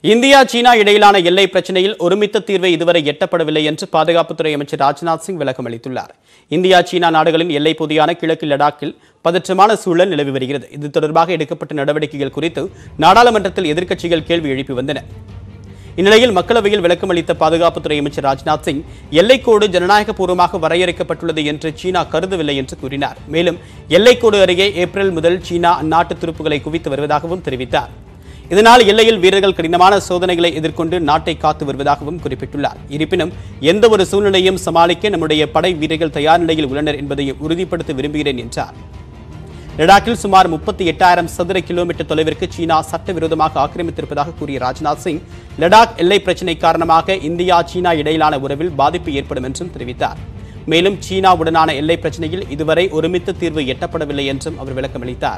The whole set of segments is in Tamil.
இந்தியா சீனா இடையிலான எல்லை பிரச்சனையில் ஒருமித்த தீர்வை இதுவரை எட்டப்படவில்லை என்று பாதுகாப்புத்துறை அமைச்சர் ராஜ்நாத் சிங் விளக்கம் அளித்துள்ளார் இந்தியா சீனா நாடுகளின் எல்லைப் பகுதியான கிழக்கு லடாக்கில் பதற்றமான சூழல் நிலவி வருகிறது இது தொடர்பாக எடுக்கப்பட்ட நடவடிக்கைகள் குறித்து நாடாளுமன்றத்தில் எதிர்க்கட்சிகள் கேள்வி எழுப்பி வந்தன இந்நிலையில் மக்களவையில் விளக்கம் அளித்த பாதுகாப்புத்துறை அமைச்சர் ராஜ்நாத் சிங் எல்லைக்கோடு ஜனநாயகபூர்வமாக வரையறுக்கப்பட்டுள்ளது என்று சீனா கருதவில்லை என்று கூறினார் மேலும் எல்லைக்கோடு அருகே ஏப்ரல் முதல் சீனா அந்நாட்டு துருப்புகளை குவித்து வருவதாகவும் தெரிவித்தார் இதனால் எல்லையில் வீரர்கள் கடினமான சோதனைகளை எதிர்கொண்டு நாட்டை காத்து வருவதாகவும் குறிப்பிட்டுள்ளார் இருப்பினும் எந்த ஒரு சூழ்நிலையும் சமாளிக்க நம்முடைய படை வீரர்கள் தயார் நிலையில் உள்ளனர் என்பதையும் உறுதிப்படுத்த விரும்புகிறேன் என்றார் லடாக்கில் சுமார் முப்பத்தி எட்டாயிரம் சதுர கிலோமீட்டர் தொலைவிற்கு சீனா சட்டவிரோதமாக ஆக்கிரமித்திருப்பதாக கூறிய ராஜ்நாத் சிங் லடாக் எல்லை பிரச்சினை காரணமாக இந்தியா சீனா இடையிலான உறவில் பாதிப்பு ஏற்படும் என்றும் தெரிவித்தார் மேலும் சீனாவுடனான எல்லை பிரச்சினையில் இதுவரை ஒருமித்த தீர்வு எட்டப்படவில்லை என்றும் அவர் விளக்கமளித்தார்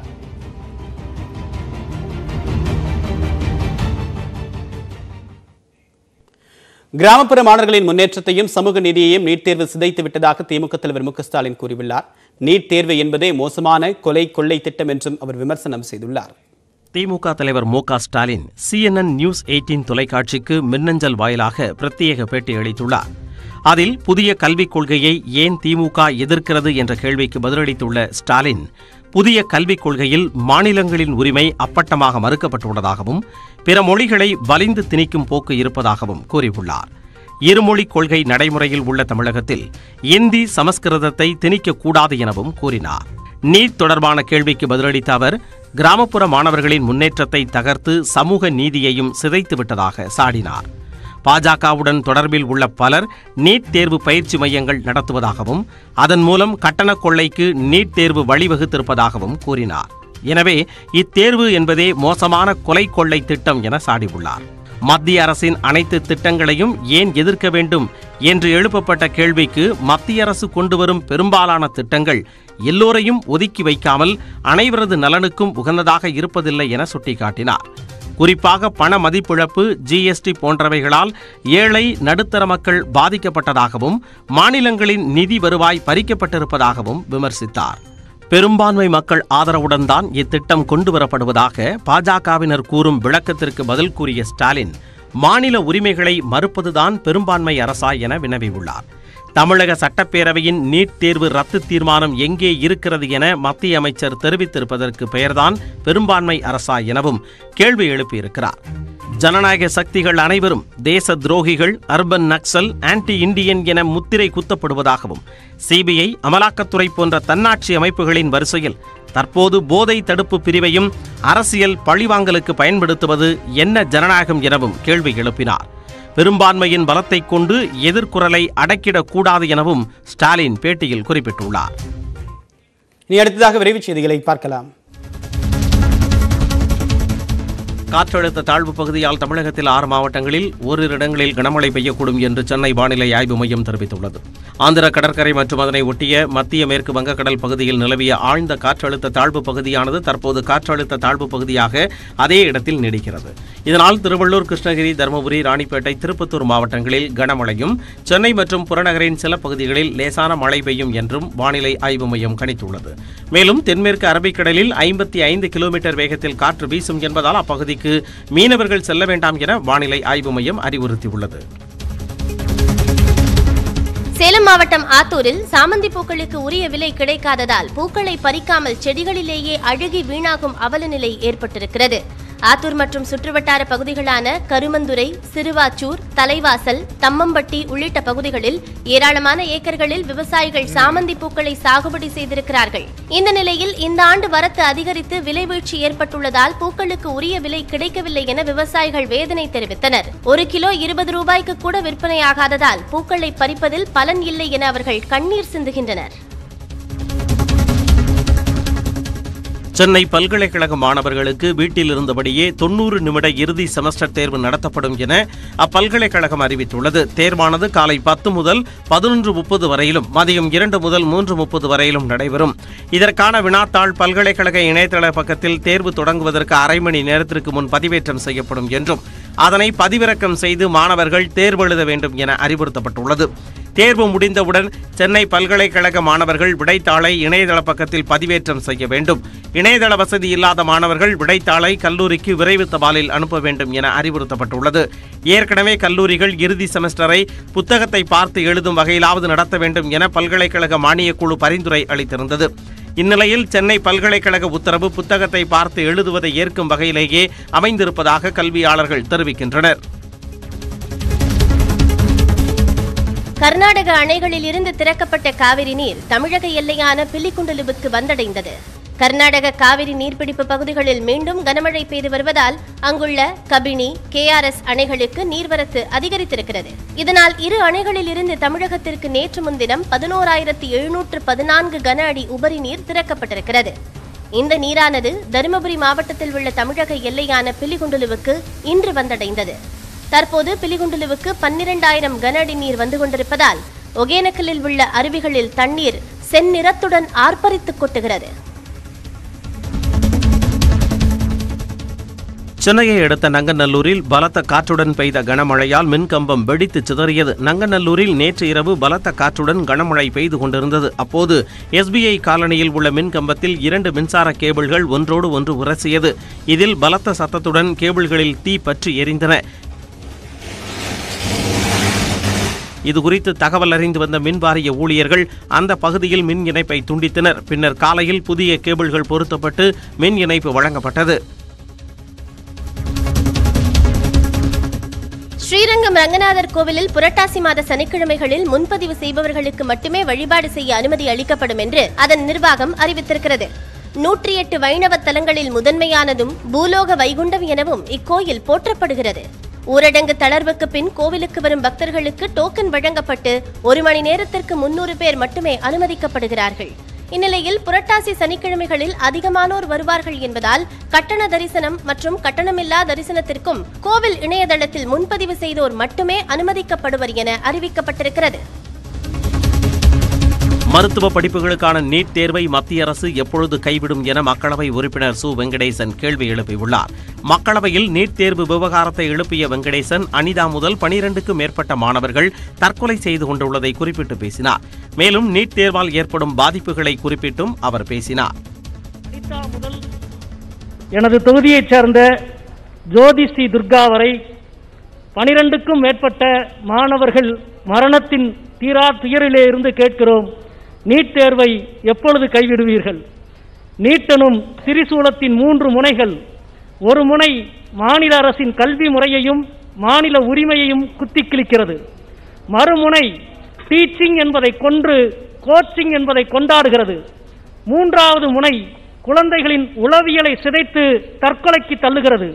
கிராமப்புற மாணவர்களின் முன்னேற்றத்தையும் சமூக நீதியையும் நீட் தேர்வு சிதைத்து விட்டதாக திமுக தலைவர் மு க ஸ்டாலின் கூறியுள்ளார் நீட் தேர்வு என்பதே மோசமான கொலை கொள்ளை திட்டம் என்றும் அவர் விமர்சனம் செய்துள்ளார் திமுக தலைவர் மு க ஸ்டாலின் சிஎன்என் நியூஸ் எயிட்டீன் தொலைக்காட்சிக்கு மின்னஞ்சல் வாயிலாக பிரத்யேக பேட்டி அளித்துள்ளார் அதில் புதிய கல்விக் கொள்கையை ஏன் திமுக எதிர்க்கிறது என்ற கேள்விக்கு பதிலளித்துள்ள ஸ்டாலின் புதிய கல்விக் கொள்கையில் மாநிலங்களின் உரிமை அப்பட்டமாக மறுக்கப்பட்டுள்ளதாகவும் பிற மொழிகளை வலிந்து திணிக்கும் போக்கு இருப்பதாகவும் கூறியுள்ளார் இருமொழிக் கொள்கை நடைமுறையில் உள்ள தமிழகத்தில் இந்தி சமஸ்கிருதத்தை திணிக்கக்கூடாது எனவும் கூறினார் நீட் தொடர்பான கேள்விக்கு பதிலளித்த அவர் கிராமப்புற மாணவர்களின் முன்னேற்றத்தை தகர்த்து சமூக நீதியையும் சிதைத்து விட்டதாக சாடினார் பாஜகவுடன் தொடர்பில் உள்ள பலர் நீட் தேர்வு பயிற்சி மையங்கள் நடத்துவதாகவும் அதன் மூலம் கட்டணக் கொள்ளைக்கு நீட் தேர்வு வழிவகுத்திருப்பதாகவும் கூறினார் எனவே இத்தேர்வு என்பதே மோசமான கொலை கொள்ளை திட்டம் என சாடியுள்ளார் மத்திய அரசின் அனைத்து திட்டங்களையும் ஏன் எதிர்க்க வேண்டும் என்று எழுப்பப்பட்ட கேள்விக்கு மத்திய அரசு கொண்டு வரும் பெரும்பாலான திட்டங்கள் எல்லோரையும் ஒதுக்கி வைக்காமல் அனைவரது நலனுக்கும் உகந்ததாக இருப்பதில்லை என சுட்டிக்காட்டினார் குறிப்பாக பண மதிப்பிழப்பு ஜிஎஸ்டி போன்றவைகளால் ஏழை நடுத்தர மக்கள் பாதிக்கப்பட்டதாகவும் மாநிலங்களின் நிதி வருவாய் பறிக்கப்பட்டிருப்பதாகவும் விமர்சித்தார் பெரும்பான்மை மக்கள் ஆதரவுடன் தான் இத்திட்டம் கொண்டு வரப்படுவதாக பாஜகவினர் கூறும் விளக்கத்திற்கு பதில் கூறிய ஸ்டாலின் மாநில உரிமைகளை மறுப்பதுதான் பெரும்பான்மை அரசா என வினவியுள்ளார் தமிழக சட்டப்பேரவையின் நீட் தேர்வு ரத்து தீர்மானம் எங்கே இருக்கிறது என மத்திய அமைச்சர் தெரிவித்திருப்பதற்கு பெயர்தான் பெரும்பான்மை அரசா எனவும் கேள்வி எழுப்பியிருக்கிறார் ஜனநாயக சக்திகள் அனைவரும் தேச துரோகிகள் அர்பன் நக்சல் ஆன்டி இண்டியன் என முத்திரை குத்தப்படுவதாகவும் சிபிஐ அமலாக்கத்துறை போன்ற தன்னாட்சி அமைப்புகளின் வரிசையில் தற்போது போதை தடுப்பு பிரிவையும் அரசியல் பழிவாங்கலுக்கு பயன்படுத்துவது என்ன ஜனநாயகம் எனவும் கேள்வி எழுப்பினார் பெரும்பான்மையின் பலத்தைக் கொண்டு எதிர்குரலை அடக்கிடக்கூடாது எனவும் ஸ்டாலின் பேட்டியில் குறிப்பிட்டுள்ளார் இனி அடுத்ததாக விரைவுச் செய்திகளை பார்க்கலாம் காற்றழுத்த தாழ்வு பகுதியால் தமிழகத்தில் ஆறு மாவட்டங்களில் ஓரிரு இடங்களில் கனமழை பெய்யக்கூடும் என்று சென்னை வானிலை ஆய்வு மையம் தெரிவித்துள்ளது ஆந்திர கடற்கரை மற்றும் அதனை ஒட்டிய மத்திய மேற்கு வங்கக்கடல் பகுதியில் நிலவிய ஆழ்ந்த காற்றழுத்த தாழ்வு பகுதியானது தற்போது காற்றழுத்த தாழ்வு பகுதியாக அதே இடத்தில் நீடிக்கிறது இதனால் திருவள்ளூர் கிருஷ்ணகிரி தருமபுரி ராணிப்பேட்டை திருப்பத்தூர் மாவட்டங்களில் கனமழையும் சென்னை மற்றும் புறநகரின் சில பகுதிகளில் லேசான மழை பெய்யும் என்றும் வானிலை ஆய்வு மையம் கணித்துள்ளது மேலும் தென்மேற்கு அரபிக்கடலில் ஐம்பத்தி ஐந்து கிலோமீட்டர் வேகத்தில் காற்று வீசும் என்பதால் அப்பகுதிக்கு மீனவர்கள் செல்ல வேண்டாம் என வானிலை ஆய்வு மையம் அறிவுறுத்தியுள்ளது சேலம் மாவட்டம் ஆத்தூரில் சாமந்தி பூக்களுக்கு உரிய விலை கிடைக்காததால் பூக்களை பறிக்காமல் செடிகளிலேயே அழுகி வீணாகும் அவல நிலை ஏற்பட்டிருக்கிறது ஆத்தூர் மற்றும் சுற்றுவட்டார பகுதிகளான கருமந்துறை சிறுவாச்சூர் தலைவாசல் தம்மம்பட்டி உள்ளிட்ட பகுதிகளில் ஏராளமான ஏக்கர்களில் விவசாயிகள் சாமந்தி பூக்களை சாகுபடி செய்திருக்கிறார்கள் இந்த நிலையில் இந்த ஆண்டு வரத்து அதிகரித்து விலை வீழ்ச்சி ஏற்பட்டுள்ளதால் பூக்களுக்கு உரிய விலை கிடைக்கவில்லை என விவசாயிகள் வேதனை தெரிவித்தனர் ஒரு கிலோ இருபது ரூபாய்க்கு கூட விற்பனையாகாததால் பூக்களை பறிப்பதில் பலன் இல்லை என அவர்கள் கண்ணீர் சிந்துகின்றனர் சென்னை பல்கலைக்கழக மாணவர்களுக்கு வீட்டில் இருந்தபடியே தொன்னூறு நிமிட இறுதி செமஸ்டர் தேர்வு நடத்தப்படும் என அப்பல்கலைக்கழகம் அறிவித்துள்ளது தேர்வானது காலை பத்து முதல் பதினொன்று முப்பது வரையிலும் மதியம் இரண்டு முதல் மூன்று முப்பது வரையிலும் நடைபெறும் இதற்கான வினாத்தாள் பல்கலைக்கழக இணையதள பக்கத்தில் தேர்வு தொடங்குவதற்கு அரை மணி நேரத்திற்கு முன் பதிவேற்றம் செய்யப்படும் என்றும் அதனை பதிவிறக்கம் செய்து மாணவர்கள் தேர்வு எழுத வேண்டும் என அறிவுறுத்தப்பட்டுள்ளது தேர்வு முடிந்தவுடன் சென்னை பல்கலைக்கழக மாணவர்கள் விடைத்தாளை இணையதள பக்கத்தில் பதிவேற்றம் செய்ய வேண்டும் இணையதள வசதி இல்லாத மாணவர்கள் விடைத்தாளை கல்லூரிக்கு விரைவு தபாலில் அனுப்ப வேண்டும் என அறிவுறுத்தப்பட்டுள்ளது ஏற்கனவே கல்லூரிகள் இறுதி செமஸ்டரை புத்தகத்தை பார்த்து எழுதும் வகையிலாவது நடத்த வேண்டும் என பல்கலைக்கழக மானியக் குழு பரிந்துரை அளித்திருந்தது இந்நிலையில் சென்னை பல்கலைக்கழக உத்தரவு புத்தகத்தை பார்த்து எழுதுவதை ஏற்கும் வகையிலேயே அமைந்திருப்பதாக கல்வியாளர்கள் தெரிவிக்கின்றனர் கர்நாடக அணைகளில் இருந்து திறக்கப்பட்ட காவிரி நீர் தமிழக எல்லையான பில்லிகுண்டலுவுக்கு வந்தடைந்தது கர்நாடக காவிரி நீர்பிடிப்பு பகுதிகளில் மீண்டும் கனமழை பெய்து வருவதால் அங்குள்ள கபினி கேஆர்எஸ் அணைகளுக்கு நீர்வரத்து அதிகரித்திருக்கிறது இதனால் இரு அணைகளில் இருந்து தமிழகத்திற்கு நேற்று முன்தினம் பதினோராயிரத்தி எழுநூற்று பதினான்கு கன அடி உபரி நீர் திறக்கப்பட்டிருக்கிறது இந்த நீரானது தருமபுரி மாவட்டத்தில் உள்ள தமிழக எல்லையான பில்லிகுண்டலுவுக்கு இன்று வந்தடைந்தது தற்போது பிலிகுண்டுலுவுக்கு பன்னிரண்டாயிரம் கன அடி நீர் வந்து கொண்டிருப்பதால் ஒகேனக்கலில் உள்ள அருவிகளில் தண்ணீர் செந்நிறத்துடன் ஆர்ப்பரித்துக் கொட்டுகிறது சென்னையை அடுத்த நங்கநல்லூரில் பலத்த காற்றுடன் பெய்த கனமழையால் மின்கம்பம் வெடித்து சிதறியது நங்கநல்லூரில் நேற்று இரவு பலத்த காற்றுடன் கனமழை பெய்து கொண்டிருந்தது அப்போது எஸ்பிஐ காலனியில் உள்ள மின்கம்பத்தில் இரண்டு மின்சார கேபிள்கள் ஒன்றோடு ஒன்று உரசியது இதில் பலத்த சத்தத்துடன் கேபிள்களில் தீ பற்றி எரிந்தன இதுகுறித்து தகவல் அறிந்து வந்த மின் வாரிய ஊழியர்கள் அந்த பகுதியில் மின் இணைப்பை துண்டித்தனர் பின்னர் காலையில் புதிய கேபிள்கள் பொருத்தப்பட்டு மின் இணைப்பு வழங்கப்பட்டது ஸ்ரீரங்கம் ரங்கநாதர் கோவிலில் புரட்டாசி மாத சனிக்கிழமைகளில் முன்பதிவு செய்பவர்களுக்கு மட்டுமே வழிபாடு செய்ய அனுமதி அளிக்கப்படும் என்று அதன் நிர்வாகம் அறிவித்திருக்கிறது நூற்றி எட்டு வைணவ தலங்களில் முதன்மையானதும் பூலோக வைகுண்டம் எனவும் இக்கோயில் போற்றப்படுகிறது ஊரடங்கு தளர்வுக்கு பின் கோவிலுக்கு வரும் பக்தர்களுக்கு டோக்கன் வழங்கப்பட்டு ஒரு மணி நேரத்திற்கு முன்னூறு பேர் மட்டுமே அனுமதிக்கப்படுகிறார்கள் இந்நிலையில் புரட்டாசி சனிக்கிழமைகளில் அதிகமானோர் வருவார்கள் என்பதால் கட்டண தரிசனம் மற்றும் கட்டணமில்லா தரிசனத்திற்கும் கோவில் இணையதளத்தில் முன்பதிவு செய்தோர் மட்டுமே அனுமதிக்கப்படுவர் என அறிவிக்கப்பட்டிருக்கிறது மருத்துவ படிப்புகளுக்கான நீட் தேர்வை மத்திய அரசு எப்பொழுது கைவிடும் என மக்களவை உறுப்பினர் சு வெங்கடேசன் கேள்வி எழுப்பியுள்ளார் மக்களவையில் நீட் தேர்வு விவகாரத்தை எழுப்பிய வெங்கடேசன் அனிதா முதல் பனிரெண்டுக்கும் மேற்பட்ட மாணவர்கள் தற்கொலை செய்து கொண்டுள்ளதை குறிப்பிட்டு பேசினார் மேலும் நீட் தேர்வால் ஏற்படும் பாதிப்புகளை குறிப்பிட்டும் அவர் பேசினார் அனிதா முதல் எனது தொகுதியைச் சேர்ந்த ஜோதி ஸ்ரீ துர்கா வரை பனிரெண்டுக்கும் மேற்பட்ட மாணவர்கள் மரணத்தின் தீரா துயரிலே இருந்து கேட்கிறோம் நீட் தேர்வை எப்பொழுது கைவிடுவீர்கள் நீட்டனும் திரிசூலத்தின் மூன்று முனைகள் ஒரு முனை மாநில அரசின் கல்வி முறையையும் மாநில உரிமையையும் குத்திக் கிழிக்கிறது மறுமுனை டீச்சிங் என்பதை கொன்று கோச்சிங் என்பதை கொண்டாடுகிறது மூன்றாவது முனை குழந்தைகளின் உளவியலை சிதைத்து தற்கொலைக்கு தள்ளுகிறது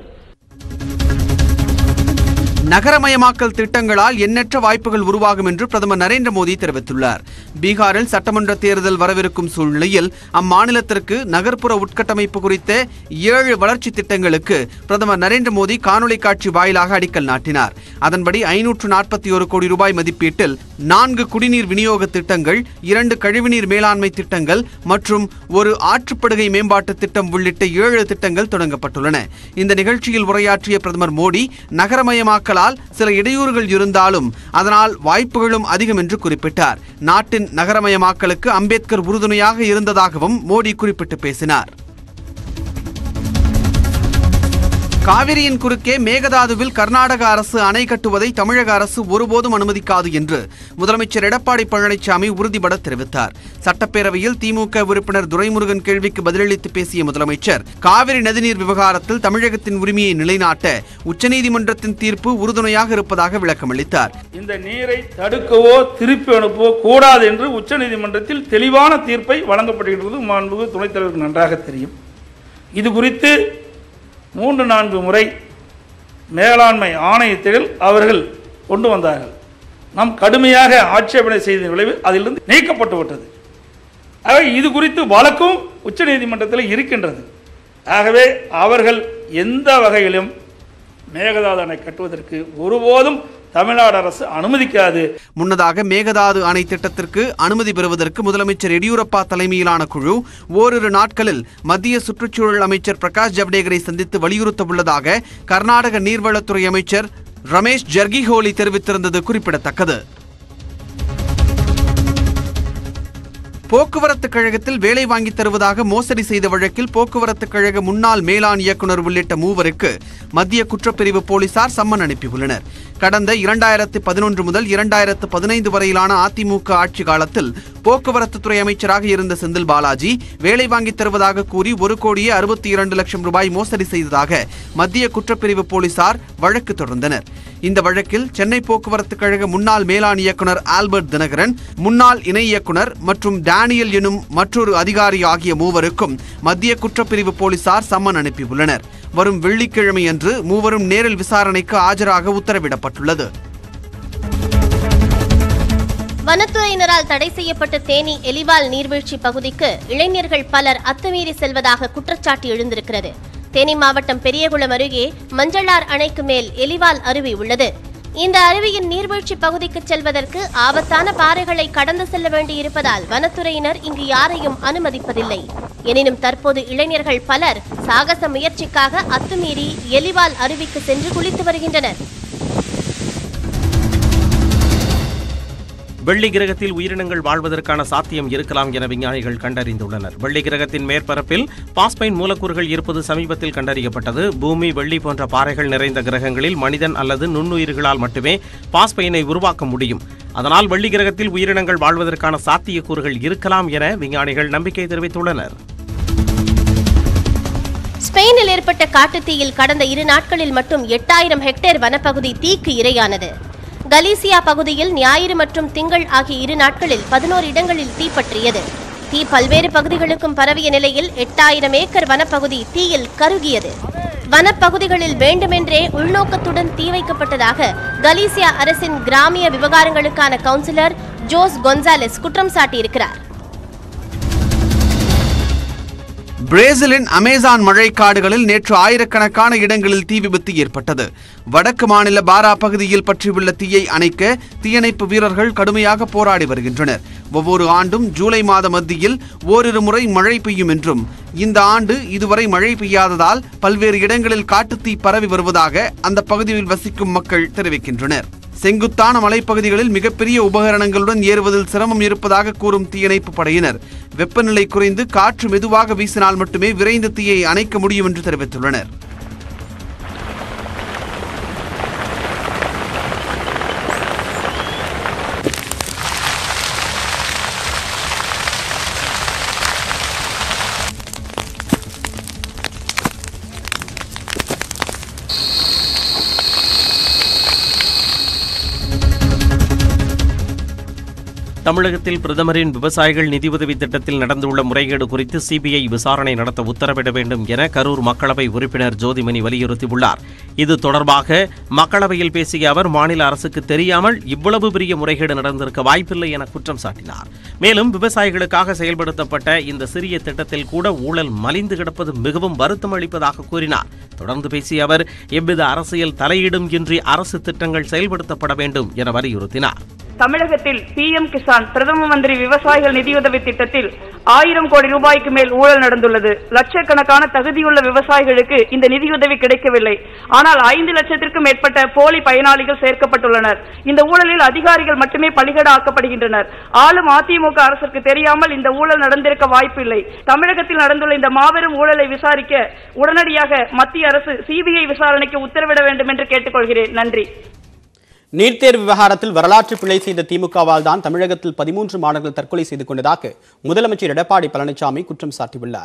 நகரமயமாக்கல் திட்டங்களால் எண்ணற்ற வாய்ப்புகள் உருவாகும் என்று பிரதமர் நரேந்திர மோடி தெரிவித்துள்ளார் பீகாரில் சட்டமன்ற தேர்தல் வரவிருக்கும் சூழ்நிலையில் அம்மாநிலத்திற்கு நகர்ப்புற உட்கட்டமைப்பு குறித்த ஏழு வளர்ச்சி திட்டங்களுக்கு பிரதமர் நரேந்திர மோடி காணொலி காட்சி வாயிலாக அடிக்கல் நாட்டினார் அதன்படி ஐநூற்று நாற்பத்தி ஒரு கோடி ரூபாய் மதிப்பீட்டில் நான்கு குடிநீர் விநியோக திட்டங்கள் இரண்டு கழிவுநீர் மேலாண்மை திட்டங்கள் மற்றும் ஒரு ஆற்றுப்படுகை மேம்பாட்டு திட்டம் உள்ளிட்ட ஏழு திட்டங்கள் தொடங்கப்பட்டுள்ளன இந்த நிகழ்ச்சியில் உரையாற்றிய பிரதமர் மோடி நகரமயமாக்கலால் சில இடையூறுகள் இருந்தாலும் அதனால் வாய்ப்புகளும் அதிகம் என்று குறிப்பிட்டார் நாட்டின் நகரமயமாக்கலுக்கு அம்பேத்கர் உறுதுணையாக இருந்ததாகவும் மோடி குறிப்பிட்டு பேசினார் காவிரியின் குறுக்கே மேகதாதுவில் கர்நாடக அரசு அணை கட்டுவதை தமிழக அரசு ஒருபோதும் அனுமதிக்காது என்று முதலமைச்சர் எடப்பாடி பழனிசாமி உறுதிபட தெரிவித்தார் சட்டப்பேரவையில் திமுக உறுப்பினர் துரைமுருகன் கேள்விக்கு பதிலளித்து பேசிய முதலமைச்சர் காவிரி நதிநீர் விவகாரத்தில் தமிழகத்தின் உரிமையை நிலைநாட்ட உச்சநீதிமன்றத்தின் தீர்ப்பு உறுதுணையாக இருப்பதாக விளக்கமளித்தார் இந்த நீரை தடுக்கவோ திருப்பி அனுப்பவோ கூடாது என்று உச்சநீதிமன்றத்தில் தெளிவான தீர்ப்பை வழங்கப்படுகின்றது மாண்புகு துணைத் தலைவருக்கு நன்றாக தெரியும் இது குறித்து மூன்று நான்கு முறை மேலாண்மை ஆணையத்தில் அவர்கள் கொண்டு வந்தார்கள் நாம் கடுமையாக ஆட்சேபனை செய்த விளைவு அதிலிருந்து நீக்கப்பட்டு விட்டது ஆகவே இது குறித்து வழக்கும் உச்சநீதிமன்றத்தில் இருக்கின்றது ஆகவே அவர்கள் எந்த வகையிலும் மேகதாது அணை கட்டுவதற்கு ஒருபோதும் தமிழ்நாடு அரசு அனுமதிக்காது முன்னதாக மேகதாது அணை திட்டத்திற்கு அனுமதி பெறுவதற்கு முதலமைச்சர் எடியூரப்பா தலைமையிலான குழு ஓரிரு நாட்களில் மத்திய சுற்றுச்சூழல் அமைச்சர் பிரகாஷ் ஜவடேகரை சந்தித்து வலியுறுத்த உள்ளதாக கர்நாடக நீர்வளத்துறை அமைச்சர் ரமேஷ் ஜர்கிஹோலி தெரிவித்திருந்தது குறிப்பிடத்தக்கது போக்குவரத்து கழகத்தில் வேலை வாங்கித் தருவதாக மோசடி செய்த வழக்கில் போக்குவரத்து கழக முன்னாள் மேலாண் இயக்குனர் உள்ளிட்ட மூவருக்கு மத்திய குற்றப்பிரிவு போலீசார் சம்மன் அனுப்பியுள்ளனர் கடந்த இரண்டாயிரத்து பதினொன்று முதல் இரண்டாயிரத்து பதினைந்து வரையிலான அதிமுக ஆட்சி காலத்தில் போக்குவரத்து துறை அமைச்சராக இருந்த செந்தில் பாலாஜி வேலை வாங்கித் தருவதாக கூறி ஒரு கோடியே அறுபத்தி இரண்டு லட்சம் ரூபாய் மோசடி செய்ததாக மத்திய குற்றப்பிரிவு போலீசார் வழக்கு தொடர்ந்தனர் இந்த வழக்கில் சென்னை போக்குவரத்து கழக முன்னாள் மேலாண் இயக்குனர் ஆல்பர்ட் தினகரன் முன்னாள் இணை இயக்குனர் மற்றும் டேனியல் எனும் மற்றொரு அதிகாரி ஆகிய மூவருக்கும் மத்திய குற்றப்பிரிவு போலீசார் சம்மன் அனுப்பியுள்ளனர் வரும் வெள்ளிக்கிழமை அன்று மூவரும் நேரில் விசாரணைக்கு ஆஜராக உத்தரவிடப்பட்டுள்ளது வனத்துறையினரால் தடை செய்யப்பட்ட தேனி எலிவால் நீர்வீழ்ச்சி பகுதிக்கு இளைஞர்கள் பலர் அத்துமீறி செல்வதாக குற்றச்சாட்டு எழுந்திருக்கிறது தேனி மாவட்டம் பெரியகுளம் அருகே மஞ்சளார் அணைக்கு மேல் எலிவால் அருவி உள்ளது இந்த அருவியின் நீர்வீழ்ச்சி பகுதிக்கு செல்வதற்கு ஆபத்தான பாறைகளை கடந்து செல்ல வேண்டியிருப்பதால் வனத்துறையினர் இங்கு யாரையும் அனுமதிப்பதில்லை எனினும் தற்போது இளைஞர்கள் பலர் சாகச முயற்சிக்காக அத்துமீறி எலிவால் அருவிக்கு சென்று குளித்து வருகின்றனர் வெள்ளி கிரகத்தில் உயிரினங்கள் வாழ்வதற்கான சாத்தியம் இருக்கலாம் என விஞ்ஞானிகள் கண்டறிந்துள்ளனர் வெள்ளி கிரகத்தின் மேற்பரப்பில் பாஸ்பைன் மூலக்கூறுகள் இருப்பது சமீபத்தில் கண்டறியப்பட்டது பூமி வெள்ளி போன்ற பாறைகள் நிறைந்த கிரகங்களில் மனிதன் அல்லது நுண்ணுயிர்களால் மட்டுமே பாஸ்பைனை உருவாக்க முடியும் அதனால் வெள்ளி கிரகத்தில் உயிரினங்கள் வாழ்வதற்கான சாத்தியக்கூறுகள் இருக்கலாம் என விஞ்ஞானிகள் நம்பிக்கை தெரிவித்துள்ளனர் ஸ்பெயினில் ஏற்பட்ட காட்டுத்தீயில் கடந்த இரு நாட்களில் மட்டும் எட்டாயிரம் ஹெக்டேர் வனப்பகுதி தீக்கு இரையானது கலீசியா பகுதியில் ஞாயிறு மற்றும் திங்கள் ஆகிய இரு நாட்களில் பதினோரு இடங்களில் தீப்பற்றியது தீ பல்வேறு பகுதிகளுக்கும் பரவிய நிலையில் எட்டாயிரம் ஏக்கர் வனப்பகுதி தீயில் கருகியது வனப்பகுதிகளில் வேண்டுமென்றே உள்நோக்கத்துடன் தீ வைக்கப்பட்டதாக கலீசியா அரசின் கிராமிய விவகாரங்களுக்கான கவுன்சிலர் ஜோஸ் கொன்சாலெஸ் குற்றம் சாட்டியிருக்கிறார் பிரேசிலின் அமேசான் மழைக்காடுகளில் நேற்று ஆயிரக்கணக்கான இடங்களில் தீ விபத்து ஏற்பட்டது வடக்கு மாநில பாரா பகுதியில் பற்றியுள்ள தீயை அணைக்க தீயணைப்பு வீரர்கள் கடுமையாக போராடி வருகின்றனர் ஒவ்வொரு ஆண்டும் ஜூலை மாத மத்தியில் ஓரிரு முறை மழை பெய்யும் என்றும் இந்த ஆண்டு இதுவரை மழை பெய்யாததால் பல்வேறு இடங்களில் காட்டுத்தீ பரவி வருவதாக அந்த பகுதியில் வசிக்கும் மக்கள் தெரிவிக்கின்றனர் செங்குத்தான மலைப்பகுதிகளில் மிகப்பெரிய உபகரணங்களுடன் ஏறுவதில் சிரமம் இருப்பதாக கூறும் தீயணைப்பு படையினர் வெப்பநிலை குறைந்து காற்று மெதுவாக வீசினால் மட்டுமே விரைந்து தீயை அணைக்க முடியும் என்று தெரிவித்துள்ளனர் தமிழகத்தில் பிரதமரின் விவசாயிகள் நிதியுதவி திட்டத்தில் நடந்துள்ள முறைகேடு குறித்து சிபிஐ விசாரணை நடத்த உத்தரவிட வேண்டும் என கரூர் மக்களவை உறுப்பினர் ஜோதிமணி வலியுறுத்தியுள்ளார் இது தொடர்பாக மக்களவையில் பேசிய அவர் மாநில அரசுக்கு தெரியாமல் இவ்வளவு பெரிய முறைகேடு நடந்திருக்க வாய்ப்பில்லை என குற்றம் சாட்டினார் மேலும் விவசாயிகளுக்காக செயல்படுத்தப்பட்ட இந்த சிறிய திட்டத்தில் கூட ஊழல் மலிந்து கிடப்பது மிகவும் வருத்தம் அளிப்பதாக கூறினார் தொடர்ந்து பேசிய அவர் எவ்வித அரசியல் தலையீடும் இன்றி அரசு திட்டங்கள் செயல்படுத்தப்பட வேண்டும் என வலியுறுத்தினார் தமிழகத்தில் பிஎம் கிசான் பிரதம மந்திரி விவசாயிகள் நிதியுதவி திட்டத்தில் ஆயிரம் கோடி ரூபாய்க்கு மேல் ஊழல் நடந்துள்ளது லட்சக்கணக்கான தகுதியுள்ள விவசாயிகளுக்கு இந்த நிதியுதவி கிடைக்கவில்லை ஆனால் ஐந்து லட்சத்திற்கும் மேற்பட்ட போலி பயனாளிகள் சேர்க்கப்பட்டுள்ளனர் இந்த ஊழலில் அதிகாரிகள் மட்டுமே பலிகடா ஆக்கப்படுகின்றனர் ஆளும் அதிமுக அரசுக்கு தெரியாமல் இந்த ஊழல் நடந்திருக்க வாய்ப்பில்லை தமிழகத்தில் நடந்துள்ள இந்த மாபெரும் ஊழலை விசாரிக்க உடனடியாக மத்திய அரசு சிபிஐ விசாரணைக்கு உத்தரவிட வேண்டும் என்று கேட்டுக்கொள்கிறேன் நன்றி நீட் தேர்வு விவகாரத்தில் வரலாற்று பிழை செய்த திமுகவால் தான் தமிழகத்தில் பதிமூன்று மாணவர்கள் தற்கொலை செய்து கொண்டதாக முதலமைச்சர் எடப்பாடி பழனிசாமி குற்றம் சாட்டியுள்ளார்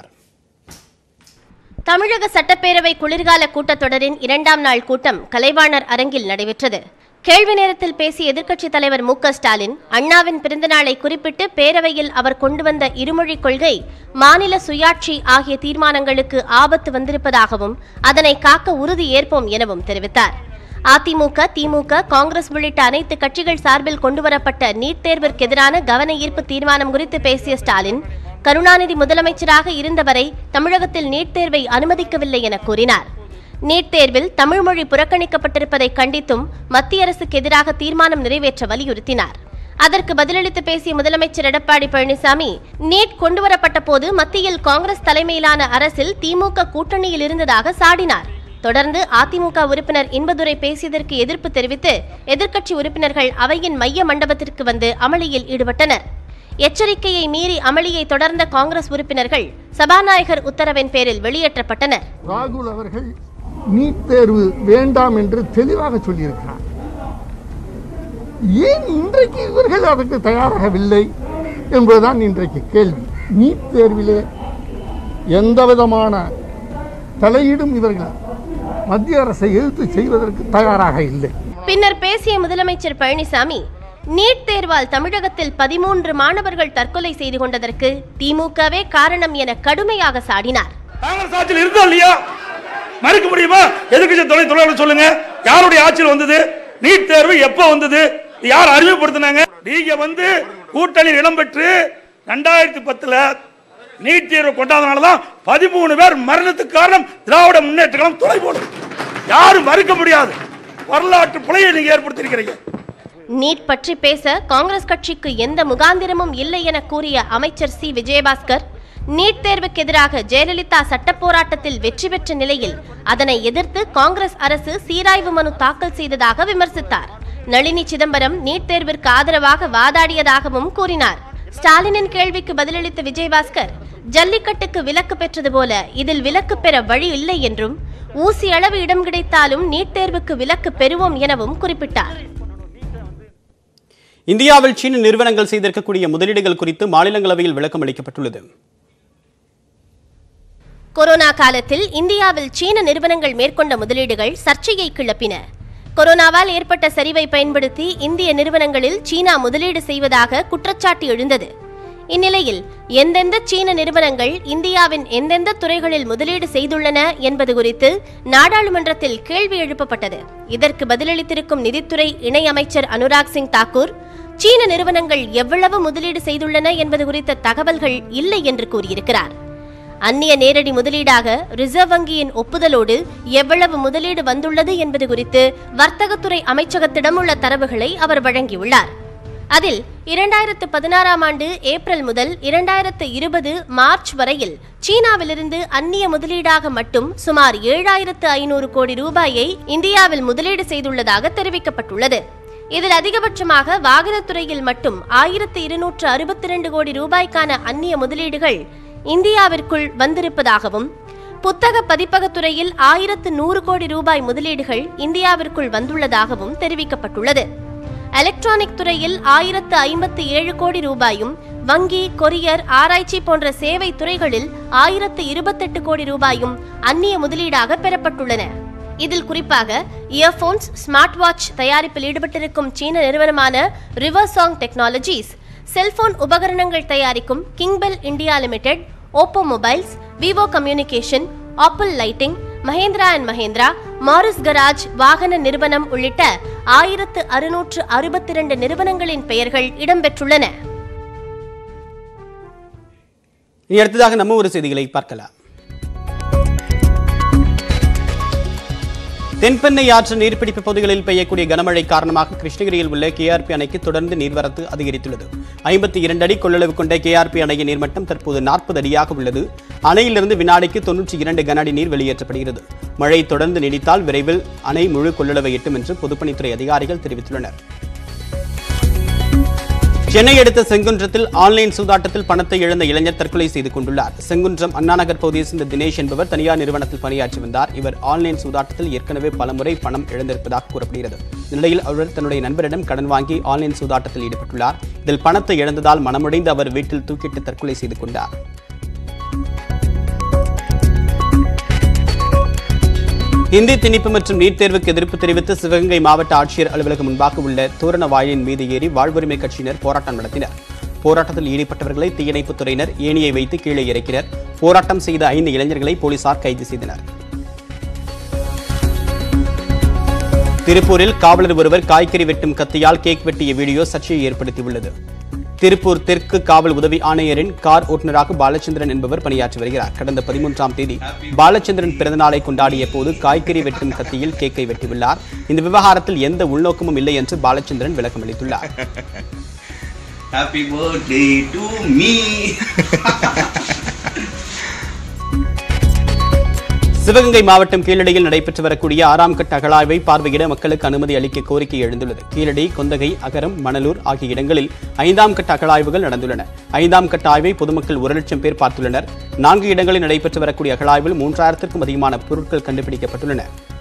தமிழக சட்டப்பேரவை குளிர்கால கூட்டத்தொடரின் இரண்டாம் நாள் கூட்டம் கலைவாணர் அரங்கில் நடைபெற்றது கேள்வி நேரத்தில் பேசிய எதிர்க்கட்சித் தலைவர் மு க ஸ்டாலின் அண்ணாவின் பிறந்தநாளை குறிப்பிட்டு பேரவையில் அவர் கொண்டு வந்த இருமொழிக் கொள்கை மாநில சுயாட்சி ஆகிய தீர்மானங்களுக்கு ஆபத்து வந்திருப்பதாகவும் அதனை காக்க உறுதி ஏற்போம் எனவும் தெரிவித்தார் அதிமுக திமுக காங்கிரஸ் உள்ளிட்ட அனைத்து கட்சிகள் சார்பில் கொண்டுவரப்பட்ட நீட் தேர்விற்கு எதிரான கவன ஈர்ப்பு தீர்மானம் குறித்து பேசிய ஸ்டாலின் கருணாநிதி முதலமைச்சராக இருந்தவரை தமிழகத்தில் நீட் தேர்வை அனுமதிக்கவில்லை என கூறினார் நீட் தேர்வில் தமிழ் மொழி புறக்கணிக்கப்பட்டிருப்பதை கண்டித்தும் மத்திய அரசுக்கு எதிராக தீர்மானம் நிறைவேற்ற வலியுறுத்தினார் அதற்கு பதிலளித்து பேசிய முதலமைச்சர் எடப்பாடி பழனிசாமி நீட் கொண்டுவரப்பட்ட போது மத்தியில் காங்கிரஸ் தலைமையிலான அரசில் திமுக கூட்டணியில் இருந்ததாக சாடினார் தொடர்ந்து அதிமுக உறுப்பினர் இன்பதுரை பேசியதற்கு எதிர்ப்பு தெரிவித்து எதிர்க்கட்சி உறுப்பினர்கள் அவையின் மைய மண்டபத்திற்கு வந்து அமளியில் ஈடுபட்டனர் எச்சரிக்கையை மீறி அமளியை தொடர்ந்த காங்கிரஸ் உறுப்பினர்கள் சபாநாயகர் உத்தரவின் பேரில் வெளியேற்றப்பட்டனர் ராகுல் அவர்கள் நீட் தேர்வு வேண்டாம் என்று தெளிவாக சொல்லியிருக்கிறார் ஏன் இன்றைக்கு இவர்கள் அதற்கு தயாராகவில்லை என்பதுதான் இன்றைக்கு கேள்வி நீட் தேர்விலே எந்த விதமான தலையீடும் இவர்கள் மத்திய அரசை எதிர்த்து செய்வதற்கு தயாராக இல்லை பின்னர் பேசிய முதலமைச்சர் பழனிசாமி நீட் தேர்வால் தமிழகத்தில் பதிமூன்று மாணவர்கள் தற்கொலை செய்து கொண்டதற்கு திமுகவே காரணம் என கடுமையாக சாடினார் காங்கிரஸ் ஆட்சியில் இருக்கா இல்லையா மறுக்க முடியுமா எதிர்க்கட்சி துணை தொழிலாளர் சொல்லுங்க யாருடைய ஆட்சியில் வந்தது நீட் தேர்வு எப்ப வந்தது யார் அறிமுகப்படுத்தினாங்க நீங்க வந்து கூட்டணி இடம்பெற்று ரெண்டாயிரத்தி பத்துல நீட் தேர்வு கொண்டாதனாலதான் பதிமூணு பேர் மரணத்துக்கு காரணம் திராவிட முன்னேற்ற கழகம் துணை போடும் யாரும் மறுக்க முடியாது வரலாற்று பிழையை நீங்க ஏற்படுத்தியிருக்கிறீங்க நீட் பற்றி பேச காங்கிரஸ் கட்சிக்கு எந்த முகாந்திரமும் இல்லை என கூறிய அமைச்சர் சி விஜயபாஸ்கர் நீட் தேர்வுக்கு எதிராக ஜெயலலிதா சட்ட போராட்டத்தில் வெற்றி பெற்ற நிலையில் அதனை எதிர்த்து காங்கிரஸ் அரசு சீராய்வு மனு தாக்கல் செய்ததாக விமர்சித்தார் நளினி சிதம்பரம் நீட் தேர்விற்கு ஆதரவாக வாதாடியதாகவும் கூறினார் ஸ்டாலினின் கேள்விக்கு பதிலளித்த விஜயபாஸ்கர் ஜல்லிக்கட்டுக்கு விலக்கு பெற்றது போல இதில் விலக்கு பெற வழி இல்லை என்றும் ஊசி அளவு இடம் கிடைத்தாலும் நீட் தேர்வுக்கு விலக்கு பெறுவோம் எனவும் குறிப்பிட்டார் இந்தியாவில் சீன நிறுவனங்கள் செய்திருக்கக்கூடிய முதலீடுகள் குறித்து மாநிலங்களவையில் விளக்கம் அளிக்கப்பட்டுள்ளது கொரோனா காலத்தில் இந்தியாவில் சீன நிறுவனங்கள் மேற்கொண்ட முதலீடுகள் சர்ச்சையை கிளப்பின கொரோனாவால் ஏற்பட்ட சரிவை பயன்படுத்தி இந்திய நிறுவனங்களில் சீனா முதலீடு செய்வதாக குற்றச்சாட்டு எழுந்தது இந்நிலையில் எந்தெந்த சீன நிறுவனங்கள் இந்தியாவின் எந்தெந்த துறைகளில் முதலீடு செய்துள்ளன என்பது குறித்து நாடாளுமன்றத்தில் கேள்வி எழுப்பப்பட்டது இதற்கு பதிலளித்திருக்கும் நிதித்துறை இணை அமைச்சர் அனுராக் சிங் தாக்கூர் சீன நிறுவனங்கள் எவ்வளவு முதலீடு செய்துள்ளன என்பது குறித்த தகவல்கள் இல்லை என்று கூறியிருக்கிறார் அந்நிய நேரடி முதலீடாக ரிசர்வ் வங்கியின் ஒப்புதலோடு எவ்வளவு முதலீடு வந்துள்ளது என்பது குறித்து வர்த்தகத்துறை அமைச்சகத்திடம் உள்ள தரவுகளை அவர் வழங்கியுள்ளார் அதில் இரண்டாயிரத்து பதினாறாம் ஆண்டு ஏப்ரல் முதல் இரண்டாயிரத்து இருபது மார்ச் வரையில் சீனாவிலிருந்து அந்நிய முதலீடாக மட்டும் சுமார் ஏழாயிரத்து ஐநூறு கோடி ரூபாயை இந்தியாவில் முதலீடு செய்துள்ளதாக தெரிவிக்கப்பட்டுள்ளது இதில் அதிகபட்சமாக வாகனத்துறையில் மட்டும் ஆயிரத்து இருநூற்று அறுபத்தி இரண்டு கோடி ரூபாய்க்கான அந்நிய முதலீடுகள் இந்தியாவிற்குள் வந்திருப்பதாகவும் புத்தக பதிப்பகத்துறையில் ஆயிரத்து நூறு கோடி ரூபாய் முதலீடுகள் இந்தியாவிற்குள் வந்துள்ளதாகவும் தெரிவிக்கப்பட்டுள்ளது எலக்ட்ரானிக் துறையில் ஆயிரத்து ஐம்பத்தி ஏழு கோடி ரூபாயும் வங்கி கொரியர் ஆராய்ச்சி போன்ற சேவை துறைகளில் ஆயிரத்து இருபத்தெட்டு கோடி ரூபாயும் அந்நிய முதலீடாக பெறப்பட்டுள்ளன இதில் குறிப்பாக இயர்போன்ஸ் ஸ்மார்ட் வாட்ச் தயாரிப்பில் ஈடுபட்டிருக்கும் சீன நிறுவனமான ரிவர்சாங் டெக்னாலஜிஸ் செல்போன் உபகரணங்கள் தயாரிக்கும் Kingbell India limited Oppo mobiles Vivo communication Apple lighting Mahindra and Mahindra Morris garage வாகன நிறுவனம் உள்ளிட்ட ஆயிரத்து அறுநூற்று அறுபத்தி இரண்டு நிறுவனங்களின் பெயர்கள் இடம்பெற்றுள்ளன இனி அடுத்ததாக நம்ம ஒரு செய்திகளை பார்க்கலாம் தென்பெண்ணை ஆற்று நீர்பிடிப்பு பகுதிகளில் பெய்யக்கூடிய கனமழை காரணமாக கிருஷ்ணகிரியில் உள்ள கேஆர்பி அணைக்கு தொடர்ந்து நீர்வரத்து அதிகரித்துள்ளது ஐம்பத்தி இரண்டு அடி கொள்ளளவு கொண்ட கேஆர்பி அணையின் நீர்மட்டம் தற்போது நாற்பது அடியாக உள்ளது அணையிலிருந்து வினாடிக்கு தொன்னூற்றி இரண்டு கன அடி நீர் வெளியேற்றப்படுகிறது மழை தொடர்ந்து நீடித்தால் விரைவில் அணை முழு கொள்ளளவை எட்டும் என்று பொதுப்பணித்துறை அதிகாரிகள் தெரிவித்துள்ளனர் சென்னை அடுத்த செங்குன்றத்தில் ஆன்லைன் சூதாட்டத்தில் பணத்தை இழந்த இளைஞர் தற்கொலை செய்து கொண்டுள்ளார் செங்குன்றம் அண்ணாநகர் பகுதியைச் சேர்ந்த தினேஷ் என்பவர் தனியார் நிறுவனத்தில் பணியாற்றி வந்தார் இவர் ஆன்லைன் சூதாட்டத்தில் ஏற்கனவே பலமுறை பணம் இழந்திருப்பதாக கூறப்படுகிறது இந்நிலையில் அவர் தன்னுடைய நண்பரிடம் கடன் வாங்கி ஆன்லைன் சூதாட்டத்தில் ஈடுபட்டுள்ளார் இதில் பணத்தை இழந்ததால் மனமுடைந்து அவர் வீட்டில் தூக்கிட்டு தற்கொலை செய்து கொண்டார் இந்தி திணிப்பு மற்றும் நீட் தேர்வுக்கு எதிர்ப்பு தெரிவித்து சிவகங்கை மாவட்ட ஆட்சியர் அலுவலகம் முன்பாக உள்ள தோரண வாயிலின் மீது ஏறி வாழ்வுரிமை கட்சியினர் போராட்டம் நடத்தினர் போராட்டத்தில் ஈடுபட்டவர்களை தீயணைப்புத் துறையினர் ஏணியை வைத்து கீழே இறக்கினர் போராட்டம் செய்த ஐந்து இளைஞர்களை போலீசார் கைது செய்தனர் திருப்பூரில் காவலர் ஒருவர் காய்கறி வெட்டும் கத்தியால் கேக் வெட்டிய வீடியோ சர்ச்சையை ஏற்படுத்தியுள்ளது திருப்பூர் தெற்கு காவல் உதவி ஆணையரின் கார் ஓட்டுநராக பாலச்சந்திரன் என்பவர் பணியாற்றி வருகிறார் கடந்த பதிமூன்றாம் தேதி பாலச்சந்திரன் பிறந்தநாளை கொண்டாடிய போது காய்கறி வெட்டும் கத்தியில் கேக்கை வெட்டியுள்ளார் இந்த விவகாரத்தில் எந்த உள்நோக்கமும் இல்லை என்று பாலச்சந்திரன் விளக்கம் அளித்துள்ளார் Happy birthday to me. Sivaganga மாவட்டம் கீழடியில் நடைபெற்று வரக்கூடிய ஆறாம் கட்ட அகழாய்வை பார்வையிட மக்களுக்கு அனுமதி அளிக்க கோரிக்கை எழுந்துள்ளது கீழடி கொந்தகை அகரம் மணலூர் ஆகிய இடங்களில் ஐந்தாம் கட்ட அகழாய்வுகள் நடந்துள்ளன ஐந்தாம் கட்ட ஆய்வை பொதுமக்கள் ஒரு லட்சம் பேர் பார்த்துள்ளனர் நான்கு இடங்களில் நடைபெற்று வரக்கூடிய அகழாய்வில் மூன்றாயிரத்திற்கும் அதிகமான பொருட்கள் கண்டுபிடிக்கப்பட்டுள்ளன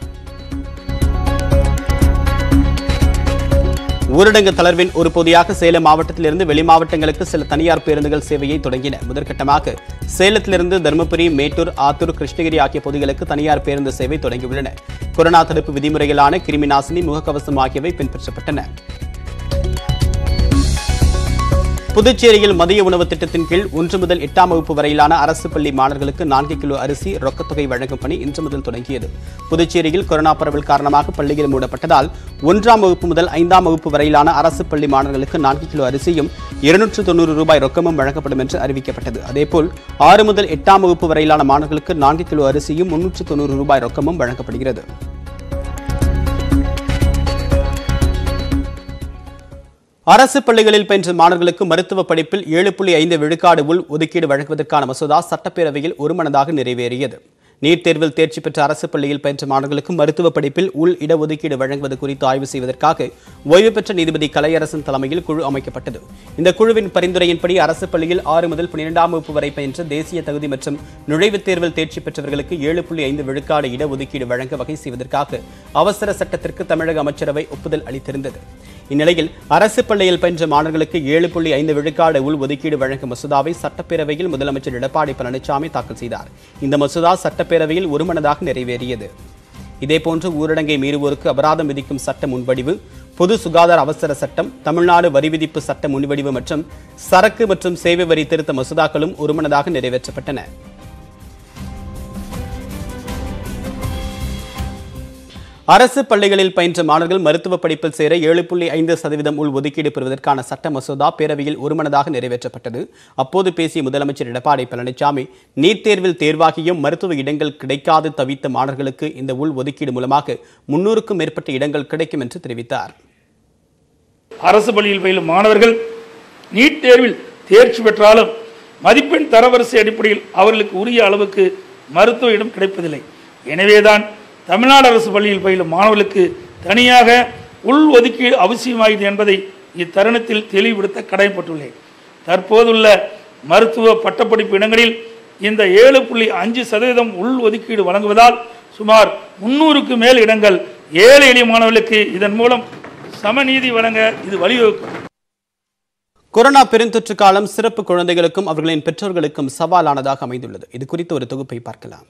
ஊரடங்கு தளர்வின் ஒரு பகுதியாக சேலம் மாவட்டத்திலிருந்து வெளி மாவட்டங்களுக்கு சில தனியார் பேருந்துகள் சேவையை தொடங்கின முதற்கட்டமாக சேலத்திலிருந்து தருமபுரி மேட்டூர் ஆத்தூர் கிருஷ்ணகிரி ஆகிய பகுதிகளுக்கு தனியார் பேருந்து சேவை தொடங்கியுள்ளன கொரோனா தடுப்பு விதிமுறைகளான கிருமி நாசினி முகக்கவசம் ஆகியவை பின்பற்றப்பட்டன புதுச்சேரியில் மதிய உணவு திட்டத்தின் கீழ் ஒன்று முதல் எட்டாம் வகுப்பு வரையிலான அரசு பள்ளி மாணவர்களுக்கு நான்கு கிலோ அரிசி ரொக்கத்தொகை வழங்கும் பணி இன்று முதல் தொடங்கியது புதுச்சேரியில் கொரோனா பரவல் காரணமாக பள்ளிகள் மூடப்பட்டதால் ஒன்றாம் வகுப்பு முதல் ஐந்தாம் வகுப்பு வரையிலான அரசு பள்ளி மாணவர்களுக்கு நான்கு கிலோ அரிசியும் இருநூற்று தொண்ணூறு ரூபாய் ரொக்கமும் வழங்கப்படும் என்று அறிவிக்கப்பட்டது அதேபோல் ஆறு முதல் எட்டாம் வகுப்பு வரையிலான மாணவர்களுக்கு நான்கு கிலோ அரிசியும் முன்னூற்று தொண்ணூறு ரூபாய் ரொக்கமும் வழங்கப்படுகிறது அரசு பள்ளிகளில் பயின்ற மாணவர்களுக்கு மருத்துவ படிப்பில் ஏழு புள்ளி ஐந்து விழுக்காடு உள் ஒதுக்கீடு வழங்குவதற்கான மசோதா சட்டப்பேரவையில் ஒருமனதாக நிறைவேறியது நீட் தேர்வில் தேர்ச்சி பெற்ற அரசு பள்ளியில் பயின்ற மாணவர்களுக்கு மருத்துவ படிப்பில் உள் இடஒதுக்கீடு வழங்குவது குறித்து ஆய்வு செய்வதற்காக ஓய்வு பெற்ற நீதிபதி கலையரசன் தலைமையில் குழு அமைக்கப்பட்டது இந்த குழுவின் பரிந்துரையின்படி அரசு பள்ளியில் ஆறு முதல் பன்னிரெண்டாம் வகுப்பு வரை பயின்ற தேசிய தகுதி மற்றும் நுழைவுத் தேர்வில் தேர்ச்சி பெற்றவர்களுக்கு ஏழு புள்ளி ஐந்து விழுக்காடு இடஒதுக்கீடு வழங்க வகை செய்வதற்காக அவசர சட்டத்திற்கு தமிழக அமைச்சரவை ஒப்புதல் அளித்திருந்தது இந்நிலையில் அரசு பள்ளியில் பயின்ற மாணவர்களுக்கு ஏழு புள்ளி ஐந்து விழுக்காடு உள் ஒதுக்கீடு வழங்கும் மசோதாவை சட்டப்பேரவையில் முதலமைச்சர் எடப்பாடி பழனிசாமி தாக்கல் செய்தார் இந்த மசோதா சட்டப்பேரவையில் ஒருமனதாக நிறைவேறியது இதேபோன்று ஊரடங்கை மீறுவோருக்கு அபராதம் விதிக்கும் சட்ட முன்வடிவு பொது சுகாதார அவசர சட்டம் தமிழ்நாடு வரி விதிப்பு சட்ட முன்வடிவு மற்றும் சரக்கு மற்றும் சேவை வரி திருத்த மசோதாக்களும் ஒருமனதாக நிறைவேற்றப்பட்டன அரசு பள்ளிகளில் பயின்ற மாணவர்கள் மருத்துவ படிப்பில் சேர ஏழு புள்ளி ஐந்து சதவீதம் உள் ஒதுக்கீடு பெறுவதற்கான சட்ட மசோதா பேரவையில் ஒருமனதாக நிறைவேற்றப்பட்டது அப்போது பேசிய முதலமைச்சர் எடப்பாடி பழனிசாமி நீட் தேர்வில் தேர்வாகியும் மருத்துவ இடங்கள் கிடைக்காது தவித்த மாணவர்களுக்கு இந்த உள் ஒதுக்கீடு மூலமாக முன்னூறுக்கும் மேற்பட்ட இடங்கள் கிடைக்கும் என்று தெரிவித்தார் அரசு பள்ளியில் பயிலும் மாணவர்கள் நீட் தேர்வில் தேர்ச்சி பெற்றாலும் மதிப்பெண் தரவரிசை அடிப்படையில் அவர்களுக்கு உரிய அளவுக்கு மருத்துவ இடம் கிடைப்பதில்லை எனவேதான் தமிழ்நாடு அரசு பள்ளியில் பயிலும் மாணவர்களுக்கு தனியாக உள் ஒதுக்கீடு அவசியமாகிறது என்பதை இத்தருணத்தில் தெளிவுபடுத்த கடமைப்பட்டுள்ளேன் தற்போதுள்ள மருத்துவ பட்டப்படிப்பு இடங்களில் இந்த ஏழு புள்ளி அஞ்சு சதவீதம் உள் ஒதுக்கீடு வழங்குவதால் சுமார் முன்னூறுக்கு மேல் இடங்கள் ஏழை எளிய மாணவர்களுக்கு இதன் மூலம் சமநீதி வழங்க இது வழிவகுக்கும் கொரோனா பெருந்தொற்று காலம் சிறப்பு குழந்தைகளுக்கும் அவர்களின் பெற்றோர்களுக்கும் சவாலானதாக அமைந்துள்ளது இது குறித்து ஒரு தொகுப்பை பார்க்கலாம்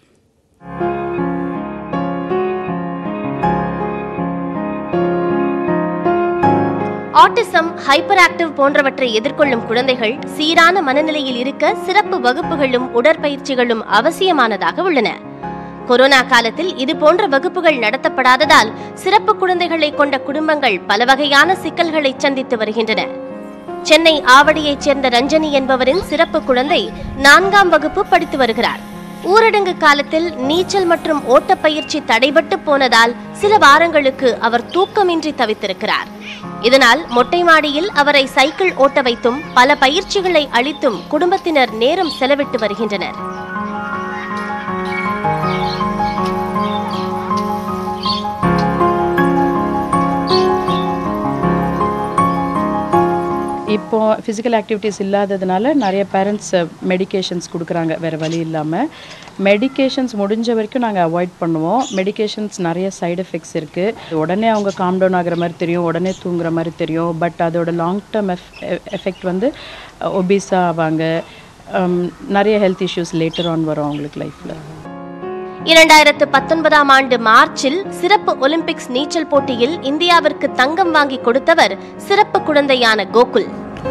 ஆட்டிசம் ஹைப்பர் ஆக்டிவ் போன்றவற்றை எதிர்கொள்ளும் குழந்தைகள் சீரான மனநிலையில் இருக்க சிறப்பு வகுப்புகளும் உடற்பயிற்சிகளும் அவசியமானதாக உள்ளன கொரோனா காலத்தில் இது போன்ற வகுப்புகள் நடத்தப்படாததால் சிறப்பு குழந்தைகளை கொண்ட குடும்பங்கள் பல வகையான சிக்கல்களை சந்தித்து வருகின்றன சென்னை ஆவடியைச் சேர்ந்த ரஞ்சனி என்பவரின் சிறப்பு குழந்தை நான்காம் வகுப்பு படித்து வருகிறார் ஊரடங்கு காலத்தில் நீச்சல் மற்றும் ஓட்டப்பயிற்சி தடைபட்டு போனதால் சில வாரங்களுக்கு அவர் தூக்கமின்றி தவித்திருக்கிறார் இதனால் மொட்டை மாடியில் அவரை சைக்கிள் ஓட்ட வைத்தும் பல பயிற்சிகளை அளித்தும் குடும்பத்தினர் நேரம் செலவிட்டு வருகின்றனர் இப்போ ஃபிசிக்கல் ஆக்டிவிட்டீஸ் இல்லாததுனால நிறைய பேரண்ட்ஸ் மெடிகேஷன்ஸ் கொடுக்குறாங்க வேறு வழி இல்லாமல் மெடிகேஷன்ஸ் முடிஞ்ச வரைக்கும் நாங்கள் அவாய்ட் பண்ணுவோம் மெடிகேஷன்ஸ் நிறைய சைடு எஃபெக்ட்ஸ் இருக்குது உடனே அவங்க காம் டவுன் ஆகிற மாதிரி தெரியும் உடனே தூங்குற மாதிரி தெரியும் பட் அதோட லாங் டேர்ம் எஃபெக்ட் வந்து ஒபீஸாக ஆவாங்க um, நிறைய ஹெல்த் இஷ்யூஸ் லேட்டர் ஆன் வரும் அவங்களுக்கு லைஃப்பில் இரண்டாயிரத்து பத்தொன்பதாம் ஆண்டு மார்ச்சில் சிறப்பு ஒலிம்பிக்ஸ் நீச்சல் போட்டியில் இந்தியாவிற்கு தங்கம் வாங்கி கொடுத்தவர் சிறப்பு குழந்தையான கோகுல்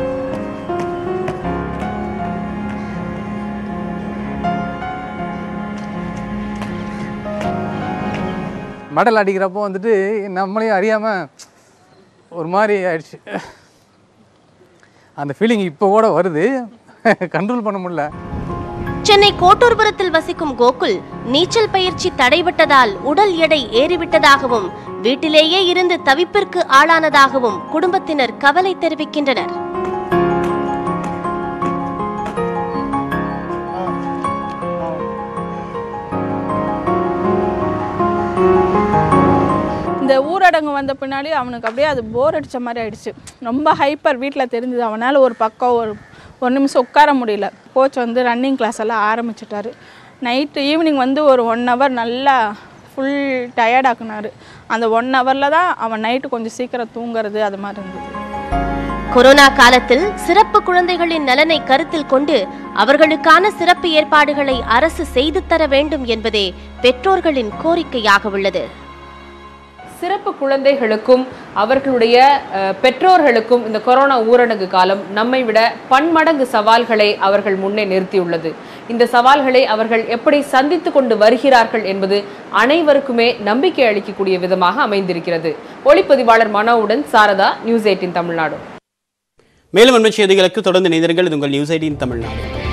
மெடல் அடிக்கிறப்போ வந்துட்டு நம்மளையும் அறியாமல் ஒரு மாதிரி ஆயிடுச்சு அந்த ஃபீலிங் இப்போ கூட வருது கண்ட்ரோல் பண்ண முடியல சென்னை கோட்டூர்புரத்தில் வசிக்கும் கோகுல் நீச்சல் பயிற்சி தடைபட்டதால் உடல் எடை ஏறிவிட்டதாகவும் வீட்டிலேயே இருந்து தவிப்பிற்கு ஆளானதாகவும் குடும்பத்தினர் கவலை தெரிவிக்கின்றனர் இந்த ஊரடங்கு வந்த பின்னாடி அவனுக்கு அப்படியே அது போர் அடித்த மாதிரி ஆயிடுச்சு ரொம்ப ஹைப்பர் வீட்டில் தெரிஞ்சது அவனால் ஒரு பக்கம் ஒரு ஒரு நிமிஷம் உட்கார முடியல கோச் வந்து ரன்னிங் கிளாஸ் எல்லாம் ஆரம்பிச்சிட்டாரு நைட்டு ஈவினிங் வந்து ஒரு ஒன் ஹவர் நல்லா ஃபுல் டயர்டாக்குனாரு அந்த ஒன் ஹவரில் தான் அவன் நைட்டு கொஞ்சம் சீக்கிரம் தூங்குறது அது மாதிரி இருந்தது கொரோனா காலத்தில் சிறப்பு குழந்தைகளின் நலனை கருத்தில் கொண்டு அவர்களுக்கான சிறப்பு ஏற்பாடுகளை அரசு செய்து தர வேண்டும் என்பதே பெற்றோர்களின் கோரிக்கையாக உள்ளது சிறப்பு குழந்தைகளுக்கும் அவர்களுடைய அஹ், பெற்றோர்களுக்கும் இந்த கொரோனா ஊரடங்கு காலம் நம்மை விட பன்மடங்கு சவால்களை அவர்கள் முன்னே நிறுத்தியுள்ளது இந்த சவால்களை அவர்கள் எப்படி சந்தித்து கொண்டு வருகிறார்கள் என்பது அனைவருக்குமே நம்பிக்கை அளிக்கக்கூடிய விதமாக அமைந்திருக்கிறது ஒளிப்பதிவாளர் மனோவுடன் சாரதா நியூஸ் எயிட்டின் தமிழ்நாடு மேலும் உண்மை செய்திகளுக்கு தொடர்ந்து இணைந்திருங்கள் இது உங்கள் நியூஸ் எயிட்டின் தமிழ்நாடு